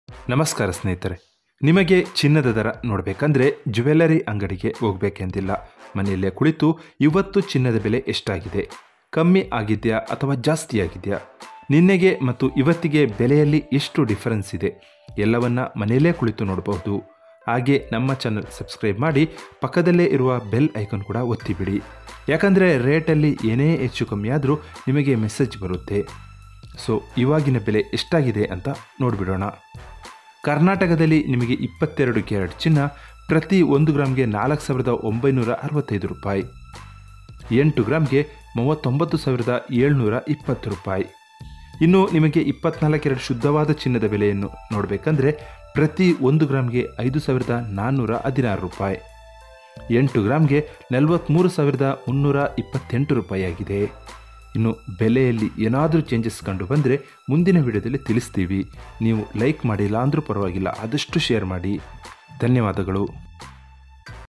ನಮಸ್ಕಾರ ಸ್ನೇಹಿತರೆ ನಿಮಗೆ ಚಿನ್ನದ ದರ ನೋಡಬೇಕಂದ್ರೆ ಜ್ಯುವೆಲ್ಲರಿ ಅಂಗಡಿಗೆ ಹೋಗಬೇಕೆಂದಿಲ್ಲ ಮನೆಯಲ್ಲೇ ಕುಳಿತು ಇವತ್ತು ಚಿನ್ನದ ಬೆಲೆ ಎಷ್ಟಾಗಿದೆ ಕಮ್ಮಿ ಆಗಿದೆಯಾ ಅಥವಾ ಜಾಸ್ತಿ ಆಗಿದೆಯಾ ನಿನ್ನೆಗೆ ಮತ್ತು ಇವತ್ತಿಗೆ ಬೆಲೆಯಲ್ಲಿ ಎಷ್ಟು ಡಿಫರೆನ್ಸ್ ಇದೆ ಎಲ್ಲವನ್ನ ಮನೆಯಲ್ಲೇ ಕುಳಿತು ನೋಡಬಹುದು ಹಾಗೆ ನಮ್ಮ ಚಾನಲ್ ಸಬ್ಸ್ಕ್ರೈಬ್ ಮಾಡಿ ಪಕ್ಕದಲ್ಲೇ ಇರುವ ಬೆಲ್ ಐಕಾನ್ ಕೂಡ ಒತ್ತಿಬಿಡಿ ಯಾಕಂದರೆ ರೇಟಲ್ಲಿ ಏನೇ ಹೆಚ್ಚು ಕಮ್ಮಿ ಆದರೂ ನಿಮಗೆ ಮೆಸೇಜ್ ಬರುತ್ತೆ ಸೊ ಇವಾಗಿನ ಬೆಲೆ ಎಷ್ಟಾಗಿದೆ ಅಂತ ನೋಡಿಬಿಡೋಣ ಕರ್ನಾಟಕದಲ್ಲಿ ನಿಮಗೆ ಇಪ್ಪತ್ತೆರಡು ಕ್ಯಾರೆಟ್ ಚಿನ್ನ ಪ್ರತಿ ಒಂದು ಗ್ರಾಮ್ಗೆ ನಾಲ್ಕು ಸಾವಿರದ ಒಂಬೈನೂರ ಅರವತ್ತೈದು ರೂಪಾಯಿ ಎಂಟು ಗ್ರಾಮ್ಗೆ ಮೂವತ್ತೊಂಬತ್ತು ಸಾವಿರದ ಏಳ್ನೂರ ಇಪ್ಪತ್ತು ರೂಪಾಯಿ ಇನ್ನು ನಿಮಗೆ ಇಪ್ಪತ್ನಾಲ್ಕು ಕ್ಯಾರೆಟ್ ಶುದ್ಧವಾದ ಚಿನ್ನದ ಬೆಲೆಯನ್ನು ನೋಡಬೇಕಂದ್ರೆ ಪ್ರತಿ ಒಂದು ಗ್ರಾಮ್ಗೆ ಐದು ಸಾವಿರದ ನಾನ್ನೂರ ಹದಿನಾರು ರೂಪಾಯಿ ಎಂಟು ಗ್ರಾಮ್ಗೆ ನಲವತ್ತ್ಮೂರು ಸಾವಿರದ ಮುನ್ನೂರ ಇಪ್ಪತ್ತೆಂಟು ರೂಪಾಯಿ ಆಗಿದೆ ಇನ್ನು ಬೆಲೆಯಲ್ಲಿ ಏನಾದರೂ ಚೇಂಜಸ್ ಕಂಡು ಬಂದರೆ ಮುಂದಿನ ವಿಡಿಯೋದಲ್ಲಿ ತಿಳಿಸ್ತೀವಿ ನೀವು ಲೈಕ್ ಮಾಡಿಲ್ಲ ಅಂದರೂ ಪರವಾಗಿಲ್ಲ ಆದಷ್ಟು ಶೇರ್ ಮಾಡಿ ಧನ್ಯವಾದಗಳು